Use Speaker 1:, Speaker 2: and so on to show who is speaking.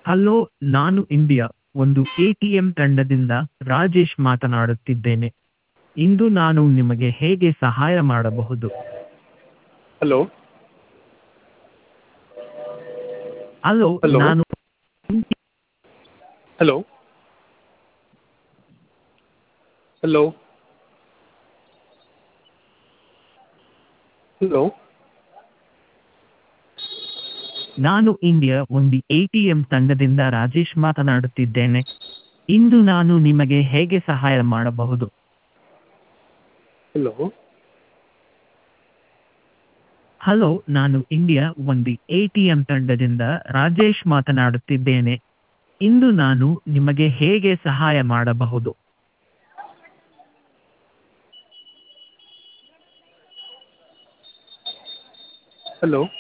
Speaker 1: Hello ನಾನು India ಒಂದು A T M ತಂಡದಿಂದ ರಾಜೇಶ್ ಮಾತನಾಡುತ್ತಿದ್ದೇನೆ ಇಂದು ನಾನು ನಿಮಗೆ ಹೇಗೆ ಸಹಾಯ ಮಾಡಬಹುದು
Speaker 2: ಹಲೋ
Speaker 1: ಹಲೋ
Speaker 2: Hello.
Speaker 1: ನಾನು
Speaker 2: ಹಲೋ ಹಲೋ ಹಲೋ
Speaker 1: ನಾನು ಇಂಡಿಯಾ ಒಂದು ಎ ಟಿ ಎಂ ತಂಡದಿಂದ ರಾಜೇಶ್ ಮಾತನಾಡುತ್ತಿದ್ದೇನೆ ಇಂದು ನಾನು ನಿಮಗೆ ಹೇಗೆ ಸಹಾಯ ಮಾಡಬಹುದು
Speaker 2: ಹಲೋ
Speaker 1: ಹಲೋ ನಾನು ಇಂಡಿಯಾ ಒಂದು ಎ ಟಿ ಎಂ ತಂಡದಿಂದ ರಾಜೇಶ್ ಮಾತನಾಡುತ್ತಿದ್ದೇನೆ ಇಂದು ನಾನು ನಿಮಗೆ ಹೇಗೆ ಸಹಾಯ ಮಾಡಬಹುದು
Speaker 2: ಹಲೋ